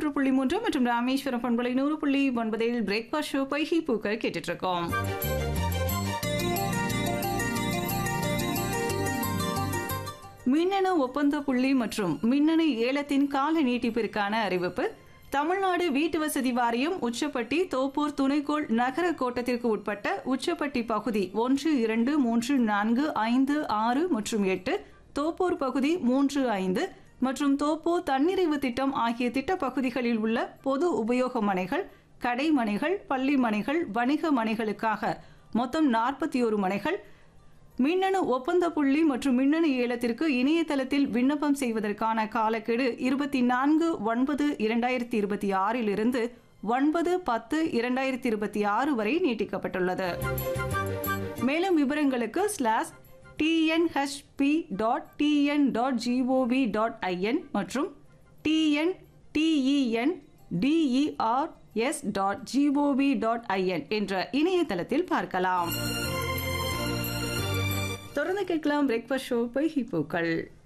மூன்று புள்ளி மூன்று மற்றும் ராமேஸ்வரம் பண்பலை நூறு புள்ளி ஒன்பதில் பிரேக்ஃபாஸ்ட் ஷோ பைஹி பூக்கள் கேட்டுட்டு இருக்கோம் மின்னணு ஒப்பந்த புள்ளி மற்றும் மின்னணு ஏலத்தின் கால நீட்டிப்பிற்கான அறிவிப்பு தமிழ்நாடு வீட்டு வசதி வாரியம் உச்சப்பட்டி தோப்பூர் துணைக்கோள் நகர கோட்டத்திற்கு உட்பட்ட உச்சப்பட்டி பகுதி ஒன்று இரண்டு மூன்று நான்கு ஐந்து ஆறு மற்றும் எட்டு தோப்பூர் பகுதி மூன்று ஐந்து மற்றும் தோப்பூர் தன்னிறைவு திட்டம் ஆகிய திட்ட பகுதிகளில் உள்ள பொது உபயோக மனைகள் கடை மனைகள் பள்ளி மனைகள் வணிக மனைகளுக்காக மொத்தம் நாற்பத்தி ஒரு மனைகள் மின்னணு ஒப்பந்த புள்ளி மற்றும் மின்னணு ஏலத்திற்கு இணையதளத்தில் விண்ணப்பம் செய்வதற்கான காலக்கெடு இருபத்தி நான்கு ஒன்பது இரண்டாயிரத்தி இருபத்தி ஆறிலிருந்து ஒன்பது பத்து இரண்டாயிரத்தி இருபத்தி ஆறு வரை நீட்டிக்கப்பட்டுள்ளது மேலும் விவரங்களுக்கு slash TNHB dot TN dot GOV dot IN மற்றும் TN TEN TERS dot GOV dot IN என்ற இணையதளத்தில் பார்க்கலாம் தொடர்ந்து கேட்கலாம் பிரேக்ஃபாஸ்ட் ஷோ பை ஹிப்போக்கள்